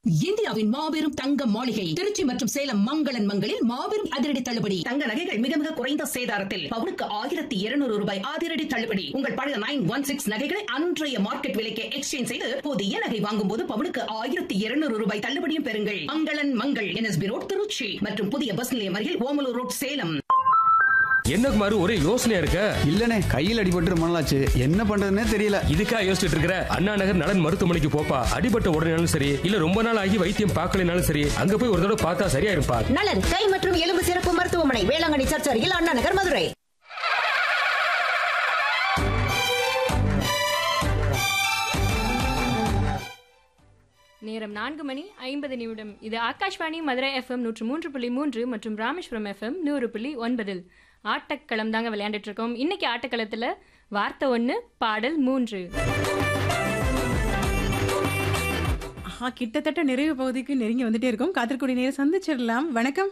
இந்தியாவின் மாபெரும் தங்க மாளிகை திருச்சி மற்றும் சேலம் மங்களன் மங்களில் மாபெரும் அதிரடி தள்ளுபடி தங்க நகைகள் மிக மிக குறைந்த சேதாரத்தில் பவுனுக்கு ஆயிரத்தி இருநூறு ரூபாய் அதிரடி தள்ளுபடி உங்கள் பழைய நைன் ஒன் சிக்ஸ் நகைகளை அன்றைய மார்க்கெட் விலைக்கு எக்ஸ்சேஞ்ச் செய்து புதிய நகை வாங்கும் போது பவுனுக்கு ஆயிரத்தி இருநூறு ரூபாய் தள்ளுபடியும் பெறுங்கள் மங்களன் மங்கள் என்எஸ்பி ரோட் திருச்சி மற்றும் புதிய பஸ் நிலையம் அருகில் ஓமலூர் ரோட் சேலம் என்ன குமார் ஒரே யோசனையா இருக்க இல்லனே கையில் அடிபட்டு ரொம்ப நாளாச்சு என்ன பண்றதுன்னே தெரியல இதுக்கா யோசிச்சுட்டு இருக்கிற அண்ணா நகர் நலன் மருத்துவமனைக்கு போப்பா அடிபட்ட உடனேனாலும் சரி இல்ல ரொம்ப நாள் ஆகி வைத்தியம் பார்க்கலைனாலும் சரி அங்க போய் ஒரு தடவை பார்த்தா சரியா இருப்பா நலன் கை மற்றும் எலும்பு சிறப்பு மருத்துவமனை வேளாங்கண்ணி சர்ச் அருகில் அண்ணா நகர் மதுரை நேரம் நான்கு மணி ஐம்பது நிமிடம் இது ஆகாஷ்வாணி மதுரை எஃப்எம் நூற்று மூன்று புள்ளி மூன்று மற்றும் ராமேஸ்வரம் எஃப்எம் நூறு புள்ளி ஒன்பதில் ஆட்டக்களம் தாங்க விளையாண்டுட்டு இருக்கோம் இன்னைக்கு ஆட்டக்களத்துல வார்த்தை ஒன்று பாடல் மூன்று ஆஹா கிட்டத்தட்ட நிறைவு பகுதிக்கு நெருங்கி வந்துட்டே இருக்கோம் காத்திருக்கூடிய நேரம் சந்திச்சிடலாம் வணக்கம்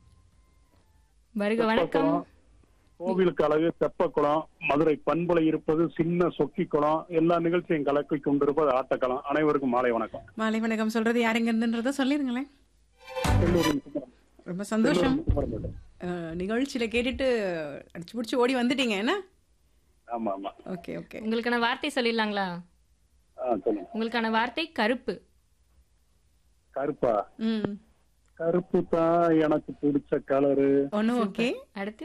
வருக வணக்கம் கோவிலுக்கு அழகு தெப்பக்குளம் மதுரை பண்புலை இருப்பது சின்ன சொக்கி குளம் எல்லா நிகழ்ச்சியும் கலக்கி கொண்டிருப்பது ஆட்டக்களம் அனைவருக்கும் மாலை வணக்கம் மாலை வணக்கம் சொல்றது யாருங்க இருந்துன்றத சொல்லிருங்களேன் செல்லூரின் சுந்தரம். ரொம்ப சந்தோஷம் சுந்தரம் மேடம். அஹ், நிகழ்ச்சியில கேட்டுட்டு அடிச்சு பிடிச்சி ஓடி வந்துட்டீங்க என்ன ஆமா ஆமா ஓகே ஓகே உங்களுக்கான வார்த்தை சொல்லிடலாங்களா ஆ சொல்லுங்க உங்களுக்கான வார்த்தை கருப்பு கருப்பா ம் கருப்பு தான் எனக்கு பிடிச்ச கலரு ஒன்று ஓகே அடுத்து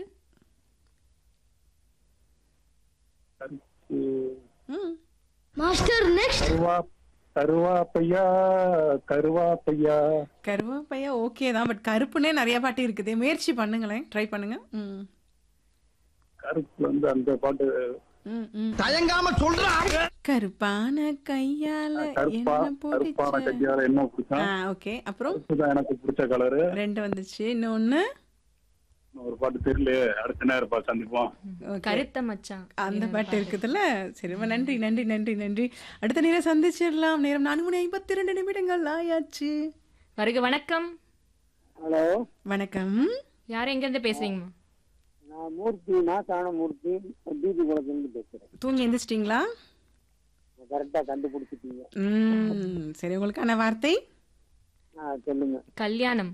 கருப்பு ம் கருவா கருவாப்பையா கருவாப்பையா கருவாப்பையா ஓகே தான் பட் கருப்புனே நிறைய பாட்டு இருக்குது முயற்சி பண்ணுங்களேன் ட்ரை பண்ணுங்க ம் கருப்பு வந்து அந்த பாட்டு ம் ம் தயங்காம சொல்றா கருப்பான கையால கருப்பா என்ன கருப்பான போட்டுச்ச கையால என்ன பிடிச்சா ஆ ஓகே அப்புறம் கருப்பு தான் எனக்கு பிடிச்ச கலரு ரெண்டு வந்துச்சு இன்னொன்னு ஒரு பாட்டு தெரியல அடுத்த நேரம் பா சந்திப்போம் ஓகே கருத்த மச்சான் அந்த பாட்டு இருக்குதுல்ல சரி ரொம்ப நன்றி நன்றி நன்றி நன்றி அடுத்த நேரம் சந்திச்சிடலாம் நேரம் நான்கு மணி ஐம்பத்தி ரெண்டு நிமிடங்கள் ஆயாச்சு வருக வணக்கம் ஹலோ வணக்கம் யார் எங்க இருந்து பேசுறீங்கம்மா நான் மூர்த்தி நாசான மூர்த்தி டிபி குளத்துலேருந்து பேசுகிறேன் தூங்கி எந்திரிச்சிட்டிங்களா கரெக்டாக கண்டுபிடிச்சிட்டீங்க ம் சரி உங்களுக்கான வார்த்தை ஆ சொல்லுங்க கல்யாணம்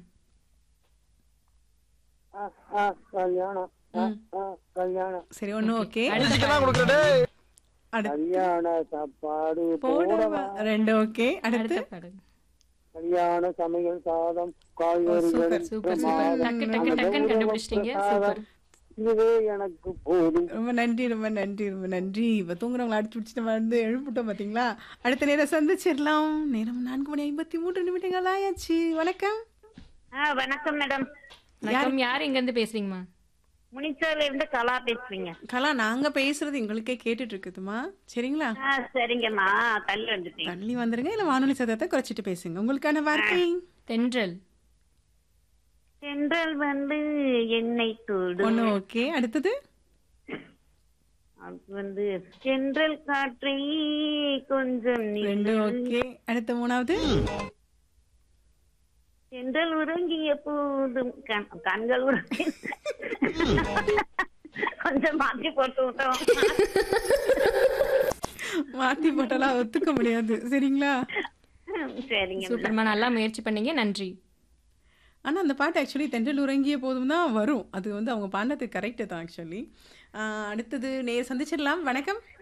ஆ ஆ கல்யாணம் ஆ ஆ கல்யாணம் சரி ஒன்று ஓகே கொடுக்குறடே அடுத்து கல்யாண சாப்பாடு போடவா போடவா ரெண்டு ஓகே அடுத்து அடுத்த பாடல் கல்யாண சமையல் சாதம் காய்கறிகள் சூப்பர் சூப்பர் டக்கு டக்கு டக்குன்னு கண்டுபிடிச்சிட்டீங்க சூப்பர் இதுவே எனக்கு போதும் ரொம்ப நன்றி ரொம்ப நன்றி ரொம்ப நன்றி இப்போ தூங்குறவங்களை அடிச்சு பிடிச்சிட்டு வந்து எழுப்பிட்டோம் பார்த்தீங்களா அடுத்த நேரம் சந்திச்சிடலாம் நேரம் நான்கு மணி ஐம்பத்தி மூன்று நிமிடங்கள் ஆயாச்சு வணக்கம் ஆ வணக்கம் மேடம் வணக்கம் யார் எங்க இருந்து பேசுறீங்கம்மா முனிச்சால இருந்து கலா பேசுறீங்க கலா நாங்க பேசுறது எங்களுக்கே கேட்டுட்டு இருக்குதுமா சரிங்களா ஆ சரிங்கம்மா தள்ளி வந்துட்டீங்க தள்ளி வந்துருங்க இல்ல வானொலி சத்தத்தை குறைச்சிட்டு பேசுங்க உங்களுக்கான வார்த்தை தென்றல் தென்றல் வந்து எண்ணெய் தூடு ஒண்ணு ஓகே அடுத்தது அது வந்து தென்றல் காற்றை கொஞ்சம் ரெண்டு நில்லு. ஓகே அடுத்த மூணாவது தென்றல் உறங்கிய போதும் கண்- கண்கள் உறங்கி கொஞ்சம் மாற்றி போட்டு விட்டோம் மாத்தி போட்டாலாம் ஒத்துக்க முடியாது சரிங்களா சரிங்க madam. சூப்பர்மா நல்லா முயற்சி பண்ணீங்க நன்றி ஆனா அந்த பாட்டு ஆக்சுவலி தென்றல் உறங்கிய போதும் தான் வரும் அது வந்து அவங்க பாடினது கரெக்டு தான் ஆக்சுவலி அடுத்தது நேர் சந்திச்சிடலாம் வணக்கம்